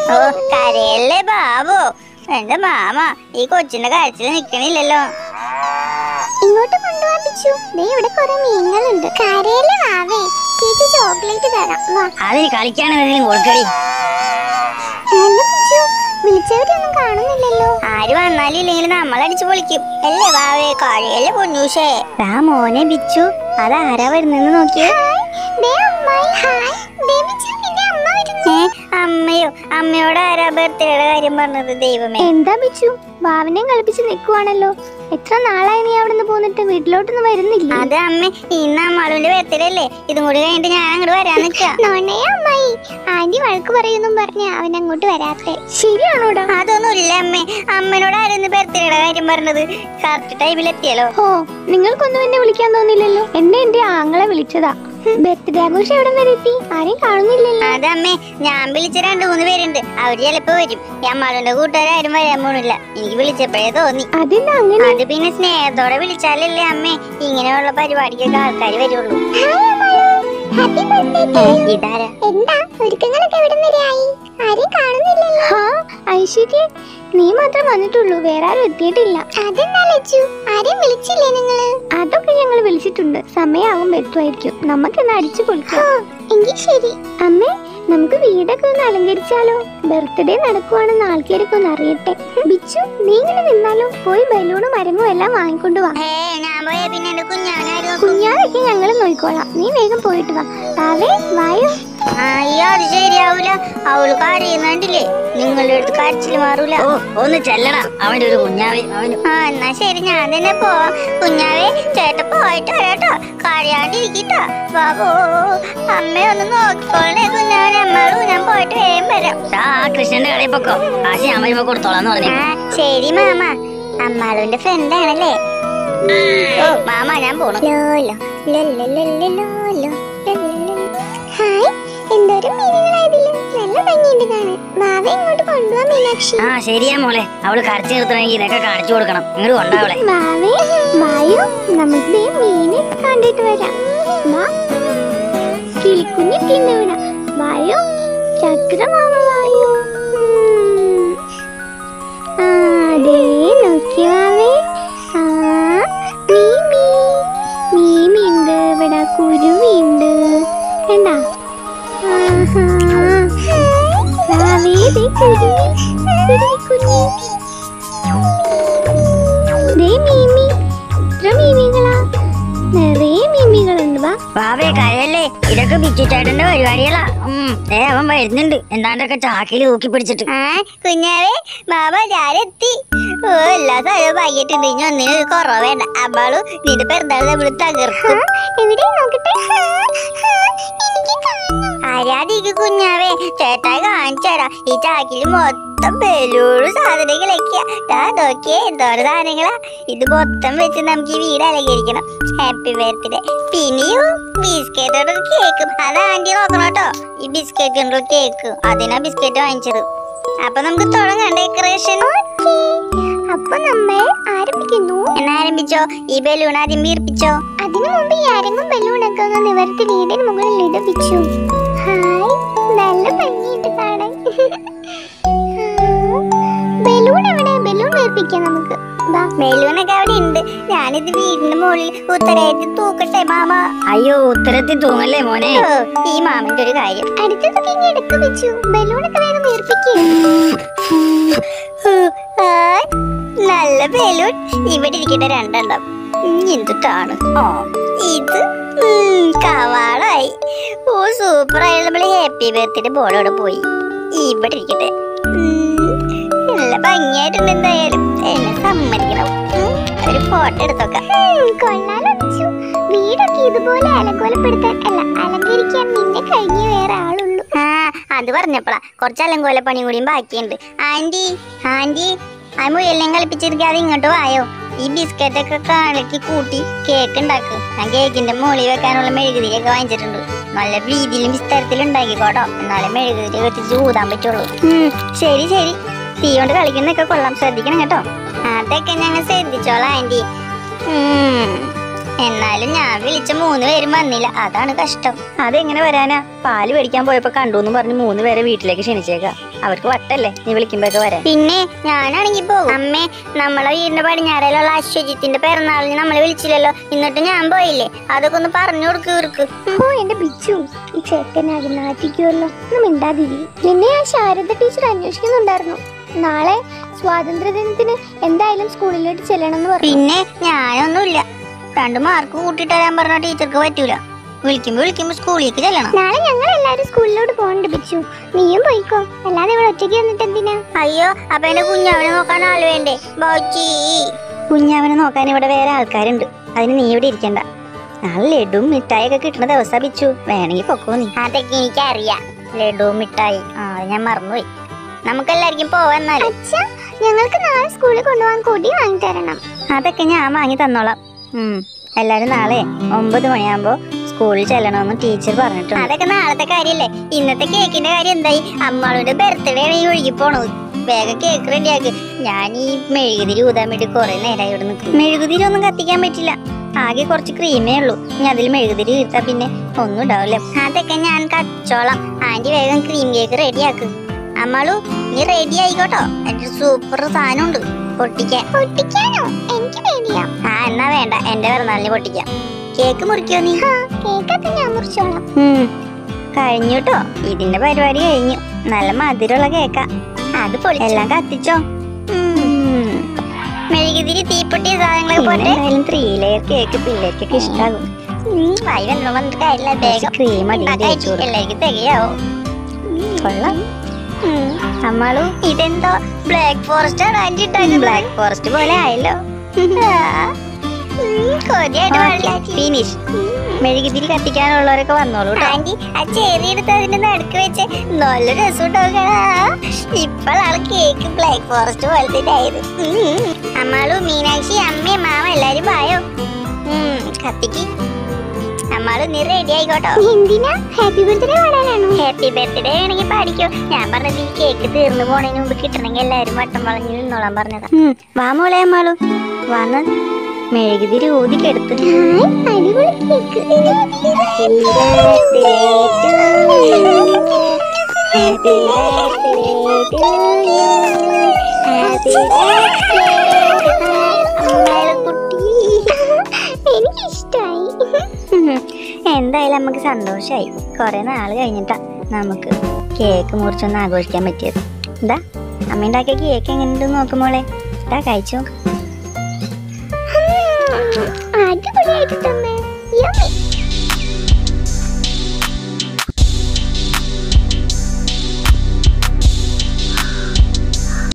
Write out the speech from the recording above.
ഓ കരയല്ലേ ബാബു എന്റെ മാമ ഈ കൊച്ചിന്റെ കരച്ചിൽ നിക്കണില്ലല്ലോ ഇങ്ങോട്ട് കൊണ്ടുപോവാ പിച്ചു ദേ ഇവിടെ കുറെ മീനുകളുണ്ട് കരയില് വാവേ ചേച്ചി ചോക്ലേറ്റ് തരാം വാ അതിന് കളിക്കാൻ എന്തെങ്കിലും കൊടുക്കടി അല്ല പിച്ചു വിളിച്ചവരൊന്നും കാണുന്നില്ലല്ലോ ആര് വന്നാലും ഇല്ലെങ്കിൽ നമ്മൾ അടിച്ചു പൊളിക്കും അല്ലേ ബാവേ കരയല്ലേ പൊന്നൂഷേ ആ മോനെ ബിച്ചു അതാരാ വരുന്നെന്ന് നോക്കിയേ ഹായ് ദേ അമ്മായി ഹായ് ദേ പിച്ചു നിന്റെ അമ്മ വരുന്നു ഏ അമ്മയോ അമ്മയോട് ആരാ ബർത്ത്ഡേയുടെ കാര്യം പറഞ്ഞത് ദൈവമേ എന്താ പിച്ചു വാവിനെ കളിപ്പിച്ച് നിൽക്കുവാണല്ലോ എത്ര നാളായി നീ അവിടുന്ന് പോന്നിട്ട് വീട്ടിലോട്ടൊന്നും വരുന്നില്ല അത് അമ്മ ഇന്ന് അമ്മാളുവിന്റെ ബർത്ത്ഡേ അല്ലേ ഇതും കൂടി കഴിഞ്ഞിട്ട് ഞാൻ അങ്ങോട്ട് വരാൻ നിക്കാ നോണേ അമ്മായി ആന്റി വഴക്ക് പറയുന്നും പറഞ്ഞ അവൻ അങ്ങോട്ട് വരാത്തെ ശരിയാണോടാ അതൊന്നും ഇല്ല അമ്മേ അമ്മനോട് ആരായിരുന്നു ബർത്ത്ഡേയുടെ കാര്യം പറഞ്ഞത് കറക്റ്റ് ടൈമിൽ എത്തിയല്ലോ ഓ നിങ്ങൾക്കൊന്നും എന്നെ വിളിക്കാൻ തോന്നില്ലല്ലോ എന്നെ എന്റെ ആങ്ങളെ വിളിച്ചതാ ബർത്ത്ഡേ ആഘോഷം എവിടെ വരെ എത്തി ആരെയും കാണുന്നില്ലല്ലോ അത് അമ്മേ ഞാൻ വിളിച്ച രണ്ടു മൂന്ന് പേരുണ്ട് അവര് ചിലപ്പോ വരും ഈ അമ്മാളുടെ കൂട്ടുകാരും വരാൻ പോണില്ല എനിക്ക് വിളിച്ചപ്പോഴേ തോന്നി അതെന്താ അങ്ങനെ അത് പിന്നെ സ്നേഹത്തോടെ വിളിച്ചാലല്ലേ അമ്മേ ഇങ്ങനെയുള്ള പരിപാടിക്കൊക്കെ ആൾക്കാർ വരുള്ളൂ ഹാപ്പി ബർത്ത്ഡേ ഏ, ഇതാരാ എന്താ ഒരുക്കങ്ങളൊക്കെ എവിടെ വരെയായി ആരെയും കാണുന്നില്ലല്ലോ ഐശ്വര്യ നീ മാത്രം വന്നിട്ടുള്ളൂ വേറെ ആരും എത്തിയിട്ടില്ല അതെന്താ ലച്ചു ആരെയും വിളിച്ചില്ലേ നിങ്ങള് അതൊക്കെ ഞങ്ങൾ വിളിച്ചിട്ടുണ്ട് സമയമാകുമ്പോ എത്തുമായിരിക്കും നമുക്കെന്ന് അടിച്ചു പൊളിക്കാം എങ്കിൽ ശരി അമ്മേ നമുക്ക് വീടൊക്കെ ഒന്ന് അലങ്കരിച്ചാലോ ബർത്ത്ഡേ നടക്കുവാണെന്ന് ആൾക്കാരൊക്കെ ഒന്ന് അറിയട്ടെ ബിച്ചു നീ ഇങ്ങനെ നിന്നാലോ പോയി ബലൂണും മരങ്ങും എല്ലാം വാങ്ങിക്കൊണ്ട് വാ ഏ ഞാൻ പോയ പിന്നെ എന്റെ കുഞ്ഞാനാരും കുഞ്ഞാതൊക്കെ ഞങ്ങൾ നോക്കിക്കോളാം നീ വേഗം പോയിട്ട് വാ വാവേ വായോ അയ്യോ അത് ശരിയാവൂല അവള് കരയുന്നുണ്ടില്ലേ നിങ്ങളുടെ അടുത്ത് കരച്ചിൽ മാറൂല ഓ ഒന്ന് ചെല്ലടാ അവന്റെ ഒരു കുഞ്ഞാവി അവന് ആ എന്നാ ശരി ഞാൻ തന്നെ പോവാം കുഞ്ഞാവേ ചേട്ട പോയിട്ട് വരാട്ടോ കരയാണ്ടിരിക്കട്ടോ ബാബു അമ്മ ഒന്ന് നോക്കിക്കോളേ കുഞ്ഞാവനെ അമ്മാളും ഞാൻ പോയിട്ട് വേഗം വരാം ആ കൃഷ്ണന്റെ കടയിൽ പൊക്കോ കാശ് ഞാൻ വരുമ്പോ കൊടുത്തോളാന്ന് പറഞ്ഞു ആ ശരി മാമ അമ്മാളുവിന്റെ ഫ്രണ്ട് ആണല്ലേ ഓ മാമ ഞാൻ പോണു ലോലോ ലല്ലല്ലല്ലലോലോ ലല്ലല്ലല്ല. ഹായ് എന്തൊരു മീനുകളായതില് നല്ല ഭംഗിയുണ്ട് കാണാൻ വാവ ഇങ്ങോട്ട് കൊണ്ടുപോവാ മീനാക്ഷി ആ ശരിയാ മോളെ അവള് കരച്ചു നിർത്തണമെങ്കിൽ ഇതൊക്കെ കാണിച്ചു കൊടുക്കണം ഇങ്ങോട്ട് കൊണ്ടാവളെ വാവേ വായോ നമുക്ക് ദേ മീന് കണ്ടിട്ട് വരാം വാ കിളിക്കുഞ്ഞ് തിന്നിവിടാം വായോ ചക്രമാവ വായോ ഉം. ആ ദേ നോക്കി വാവേ ആ മീമി മീമിണ്ട് ഇവിടെ കുരുവിണ്ട് കണ്ടാ ആഹാ. വാവേ ദേ കുരുവി കുരുവി കുഞ്ഞി ദേ മീമി ഇത്ര മീമികളാ നിറയെ മീമികളുണ്ട് വാ വാവേ കരയല്ലേ ഇതൊക്കെ ബിച്ചുചേട്ടന്റെ പരിപാടികളാ ഉം ഏ അവൻ വരുന്നുണ്ട് എന്താണ്ടൊക്കെ ചാക്കിൽ തൂക്കി പിടിച്ചിട്ട് ആ കുഞ്ഞാവേ ബാബ ഞാനെത്തി ഓ എല്ലാ സ്ഥലവും വൈകിട്ടുണ്ട് ഇനി ഒന്നിനും ഒരു കുറവ് വേണ്ട അമ്മാളു നിന്റെ പെരുന്നാൾ നമ്മൾ തകർക്കും എവിടെ നോക്കട്ടെ ആരാധിക്ക് കുഞ്ഞാവേ ചേട്ടായി കാണിച്ചു തരാം ഈ ചാക്കിൽ മൊത്തം ബലൂണ് സാധനങ്ങളൊക്കെയാ ദാ നോക്കിയേ എന്തോരം സാധനങ്ങളാ ഇത് മൊത്തം വെച്ച് നമുക്ക് ഈ വീട് അലങ്കരിക്കണം ഹാപ്പി ബർത്ത്ഡേ പിന്നെയും ബിസ്ക്കറ്റ് കൊണ്ട് കേക്കും അത് ആന്റി നോക്കണം കേട്ടോ ഈ ബിസ്ക്കറ്റ് കൊണ്ട് കേക്ക് അതിനാ ബിസ്ക്കറ്റ് വാങ്ങിച്ചത് അപ്പൊ നമുക്ക് തുടങ്ങാം ഡെക്കറേഷൻ അപ്പൊ നമ്മൾ ആരംഭിക്കുന്നു എന്നാ ആരംഭിച്ചോ ഈ ബലൂൺ ആദ്യം വീർപ്പിച്ചോ അതിനു മുമ്പ് ഈ അരങ്ങും ബലൂണൊക്കെ ഒന്ന് നിവർത്തി വീടിന് മുകളിൽ ഇടപിച്ചു ഹായ് നല്ല ഭംഗിയുണ്ട് കാണാൻ ബലൂൺ എവിടെ ബലൂൺ വീർപ്പിക്കാം നമുക്ക് വാ ബലൂണൊക്കെ അവിടെ ഉണ്ട് ഞാനിത് വീടിന്റെ മുകളിൽ ഉത്തരേറ്റ് തൂക്കട്ടെ മാമ അയ്യോ ഉത്തരത്തിൽ തൂങ്ങല്ലേ മോനെ ഓ, ഈ മാമന്റെ ഒരു കാര്യം അടുത്തതൊക്കെ ഇങ്ങനെ എടുക്ക വെച്ചു ബലൂണൊക്കെ വേഗം വീർപ്പിക്കേ ഹൂ, ഹായ്. നല്ല ബലൂൺ ഇവിടെ ഇരിക്കട്ടെ രണ്ടെണ്ണം ഉം, എന്തിട്ടാണ് ഓ ഇത് ഉം, കവാളായി ഓ സൂപ്പർ ആയി നമ്മൾ ഹാപ്പി ബർത്ത്ഡേ ബോർഡോടെ പോയി ഇവിടെ ഇരിക്കട്ടെ ഉം, നല്ല ഭംഗിയായിട്ടുണ്ട് എന്തായാലും എന്നെ സമ്മതിക്കണം ഉം, ഒരു ഫോട്ടോ എടുത്തോക്കാം കൊള്ളാലോ അച്ചു വീടൊക്കെ ഇതുപോലെ അലങ്കോലപ്പെടുത്താൻ അല്ല അലങ്കരിക്കാൻ നിന്നെ കഴിഞ്ഞ വേറെ ആളുള്ളൂ ആ അത് പറഞ്ഞപ്പോളാ കുറച്ച് അലങ്കോല പണി കൂടിയും ബാക്കിയുണ്ട് ആന്റി ആന്റി ആ മുയലിനെ കളിപ്പിച്ചിരിക്കാതെ ഇങ്ങോട്ട് വായോ ഈ ബിസ്ക്കറ്റ് ഒക്കെ കലക്കി കൂട്ടി കേക്ക് ഉണ്ടാക്ക് ഞാൻ കേക്കിന്റെ മുകളിൽ വെക്കാനുള്ള മെഴുകുതിരിയൊക്കെ വാങ്ങിച്ചിട്ടുണ്ട് നല്ല രീതിയിലും വിസ്താരത്തിലും ഉണ്ടാക്കിക്കോട്ടോ എന്നാലേ മെഴുകുതിരി കത്തിച്ച് ഊതാൻ പറ്റുള്ളൂ ഉം, ശരി ശരി തീ കൊണ്ട് കളിക്കുന്നൊക്കെ കൊള്ളാം ശ്രദ്ധിക്കണം കേട്ടോ അതൊക്കെ ഞങ്ങൾ ശ്രദ്ധിച്ചോളാം ആന്റി ഉം, എന്നാലും ഞാൻ വിളിച്ച മൂന്ന് പേരും വന്നില്ല അതാണ് കഷ്ടം അതെങ്ങനെ വരാനാ പാല് മേടിക്കാൻ പോയപ്പോ കണ്ടു എന്ന് പറഞ്ഞ് മൂന്ന് പേരെ വീട്ടിലേക്ക് ക്ഷണിച്ചേക്ക അവർക്ക് വട്ടല്ലേ നീ വിളിക്കുമ്പോഴൊക്കെ വരാൻ പിന്നെ ഞാനാണെങ്കി പോകും അമ്മേ നമ്മളെ വീടിന്റെ പടിഞ്ഞാറയിലുള്ള അശ്വജിത്തിന്റെ പിറന്നാളിന് നമ്മളെ വിളിച്ചില്ലല്ലോ എന്നിട്ട് ഞാൻ പോയില്ലേ അതൊക്കെ ഒന്ന് പറഞ്ഞു കൊടുക്ക് ഇവർക്ക് ഓ എന്റെ ബിച്ചു ഈ ചെക്കനാകെ നാറ്റിക്കുമല്ലോ ഒന്നും മിണ്ടാതിരി നിന്നെ ആ ശാരദ ടീച്ചർ അന്വേഷിക്കുന്നുണ്ടായിരുന്നു നാളെ സ്വാതന്ത്ര്യ ദിനത്തിന് എന്തായാലും സ്കൂളിലോട്ട് ചെല്ലണം എന്ന് പറഞ്ഞു പിന്നെ ഞാനൊന്നുമില്ല രണ്ട് മാർക്ക് കൂട്ടിട്ട് തരാൻ പറഞ്ഞ ടീച്ചർക്ക് പറ്റൂല വിളിക്കുമ്പോ വിളിക്കുമ്പോ സ്കൂളിലേക്ക് ചെല്ലണം നാളെ ഞങ്ങൾ എല്ലാവരും സ്കൂളിലോട്ട് പോകണ്ട ബിച്ചു നീയും പോയിക്കോ അല്ലാതെ ഇവിടെ ഒറ്റയ്ക്ക് വന്നിട്ട് എന്തിനാ അയ്യോ അപ്പൊ എന്റെ കുഞ്ഞവനെ നോക്കാൻ ആള് വേണ്ടേ ബോച്ചി കുഞ്ഞാവനെ നോക്കാൻ ഇവിടെ വേറെ ആൾക്കാരുണ്ട് അതിന് നീ ഇവിടെ ഇരിക്കണ്ട നാളെ ലഡുവും മിഠായിയൊക്കെ കിട്ടുന്ന ദിവസം ബിച്ചു വേണമെങ്കിൽ പൊക്കോ നീ അതൊക്കെ എനിക്കറിയാം ലഡു മിഠായി ആ അത് ഞാൻ മറന്നുപോയി നമുക്കെല്ലാവർക്കും പോവാന്നാലും അച്ഛാ ഞങ്ങൾക്ക് നാളെ സ്കൂളിൽ കൊണ്ടുപോകാൻ കൊടി വാങ്ങി തരണം അതൊക്കെ ഞാൻ വാങ്ങി തന്നോളാം ഉം. എല്ലാരും നാളെ ഒമ്പത് മണിയാകുമ്പോ സ്കൂളിൽ ചെല്ലണമെന്ന് ടീച്ചർ പറഞ്ഞിട്ടുണ്ട് അതൊക്കെ നാളത്തെ കാര്യല്ലേ ഇന്നത്തെ കേക്കിന്റെ കാര്യം എന്തായി അമ്മാളുടെ ബർത്ത്ഡേ ആണ് ഈ ഒഴുകി പോണത് വേഗം കേക്ക് റെഡിയാക്ക് ഞാൻ ഈ മെഴുകുതിരി ഊതാൻ വേണ്ടി കുറെ നേരമായി ഇവിടെ നിൽക്കും മെഴുകുതിരി ഒന്നും കത്തിക്കാൻ പറ്റില്ല ആകെ കുറച്ച് ക്രീമേ ഉള്ളൂ ഇനി അതിൽ മെഴുകുതിരി തീർത്താ പിന്നെ ഒന്നും ഉണ്ടാവില്ല അതൊക്കെ ഞാൻ കച്ചോളാം ആന്റി വേഗം ക്രീം കേക്ക് റെഡിയാക്ക് അമ്മാളു നീ റെഡി ആയിക്കോട്ടോ എന്റെ സൂപ്പർ സാധനം ഉണ്ട് പൊട്ടിക്കാൻ പൊട്ടിക്കാനോ എനിക്ക് പേടിയാ ആ എന്നാ വേണ്ട എന്റെ പിറന്നാളിന് പൊട്ടിക്കാം കേക്ക് മുറിക്കോ നീ കേക്കൊക്കെ ഞാൻ മുറിച്ചോളാം ഉം. കഴിഞ്ഞു കേട്ടോ ഇതിന്റെ പരിപാടി കഴിഞ്ഞു നല്ല മധുരമുള്ള കേക്കാ അത് പൊളിച്ചു എല്ലാം കത്തിച്ചോ ഉം. മെഴുകുതിരി തീപ്പൊട്ടിയ സാധനങ്ങളൊക്കെ പിന്നെ പോട്ടെ എന്തായാലും ത്രീ ലെയർ കേക്ക് പിള്ളേർക്കൊക്കെ ഇഷ്ടാകും ഉം, വായി വെള്ളം വന്നിട്ട് കാര്യമില്ല വേഗം ക്രീം അടിയിൽ ഉണ്ടാക്കി തേച്ചു കൊടുക്കും എല്ലാവർക്കും തികയാവോ കൊള്ളാം ഉം. അമ്മാളു ഇതെന്തോ ബ്ലാക്ക് ഫോറസ്റ്റ് ആണ് ആന്റി ഉണ്ടാക്കുന്നത് ബ്ലാക്ക് ഫോറസ്റ്റ് പോലെ ആയല്ലോ കൊതിയായിട്ട് വെള്ളാച്ചി ഫിനിഷ് മെഴുകുതിരി കത്തിക്കാനുള്ളവരൊക്കെ വന്നോളൂ ട്ടോ. ആന്റി ആ ചെറി എടുത്ത് അതിന്റെ നടുക്ക് വെച്ച് നല്ല രസം ഉണ്ടാവുക ഇപ്പോഴാണ് കേക്ക് ബ്ലാക്ക് ഫോറസ്റ്റ് പോലത്തെ ആയത് ഉം. അമ്മാളു മീനാക്ഷി അമ്മയും മാമ എല്ലാരും വായോ ഉം, കത്തിക്ക് അമ്മാളു നീ റെഡി ആയിക്കോട്ടോ എന്തിനാ ഹാപ്പി ബർത്ത്ഡേ പാടാനാണോ ഹാപ്പി ബർത്ത്ഡേ ആണെങ്കിൽ പാടിക്കോ ഞാൻ പറഞ്ഞത് ഈ കേക്ക് തീർന്നു പോണതിന് മുമ്പ് കിട്ടണമെങ്കിൽ എല്ലാരും വട്ടം വളഞ്ഞു നിന്നോളാൻ പറഞ്ഞതാ ഉം. വാ മോളെ അമ്മാളു വന്ന് മെഴുകുതിരി ഊതിക്കെടുത്ത് ഹായ് അടിപൊളി കേക്ക് എനിക്കിഷ്ടായി എന്തായാലും നമുക്ക് സന്തോഷായി കൊറേ നാള് കഴിഞ്ഞിട്ടാ നമുക്ക് കേക്ക് മുറിച്ചൊന്ന് ആഘോഷിക്കാൻ പറ്റിയത് എന്താ അമ്മ ഉണ്ടാക്കിയ കേക്ക് എങ്ങനെയുണ്ടെന്ന് നോക്കുമോളെ ഇതാ കഴിച്ചു അടിപൊളിയായിട്ടുണ്ടമ്മേ യമ്മി